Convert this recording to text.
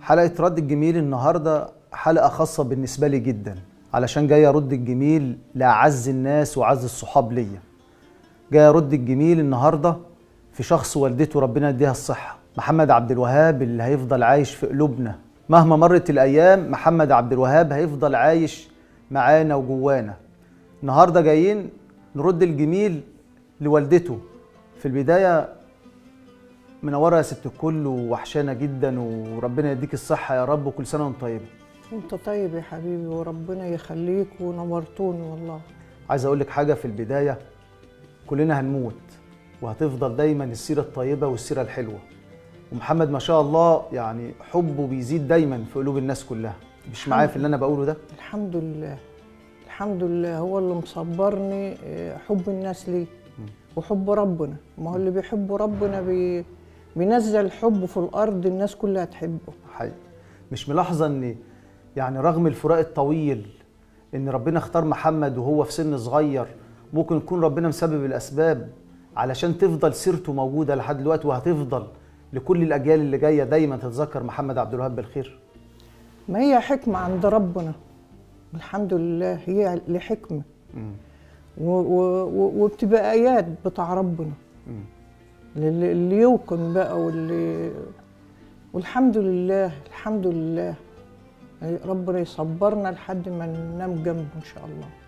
حلقة رد الجميل النهاردة حلقة خاصة بالنسبة لي جدا علشان جاي أرد الجميل لأعز الناس وأعز الصحاب ليا جاي أرد الجميل النهاردة في شخص والدته ربنا يديها الصحة محمد عبد الوهاب اللي هيفضل عايش في قلوبنا مهما مرت الأيام محمد عبد الوهاب هيفضل عايش معانا وجوانا النهاردة جايين نرد الجميل لوالدته في البداية منورة يا ست الكل ووحشانة جدا وربنا يديك الصحة يا رب وكل سنة وانت طيبة انت طيب يا حبيبي وربنا يخليك ونورتوني والله عايز اقول لك حاجة في البداية كلنا هنموت وهتفضل دايما السيرة الطيبة والسيرة الحلوة ومحمد ما شاء الله يعني حبه بيزيد دايما في قلوب الناس كلها مش معايا في اللي انا بقوله ده الحمد لله الحمد لله هو اللي مصبرني اه، حب الناس ليه وحب ربنا ما هو اللي بيحب ربنا بي بينزل حبه في الارض الناس كلها تحبه حقيقي مش ملاحظة ان يعني رغم الفراق الطويل ان ربنا اختار محمد وهو في سن صغير ممكن يكون ربنا مسبب الاسباب علشان تفضل سيرته موجودة لحد دلوقتي وهتفضل لكل الاجيال اللي جاية دايما تتذكر محمد عبد الوهاب بالخير ما هي حكمة عند ربنا الحمد لله هي لحكمة و- و- و- وبتبقى آيات بتاع ربنا للي اللي يوقن بقى واللي والحمد لله الحمد لله ربنا يصبرنا لحد ما ننام جنبه إن شاء الله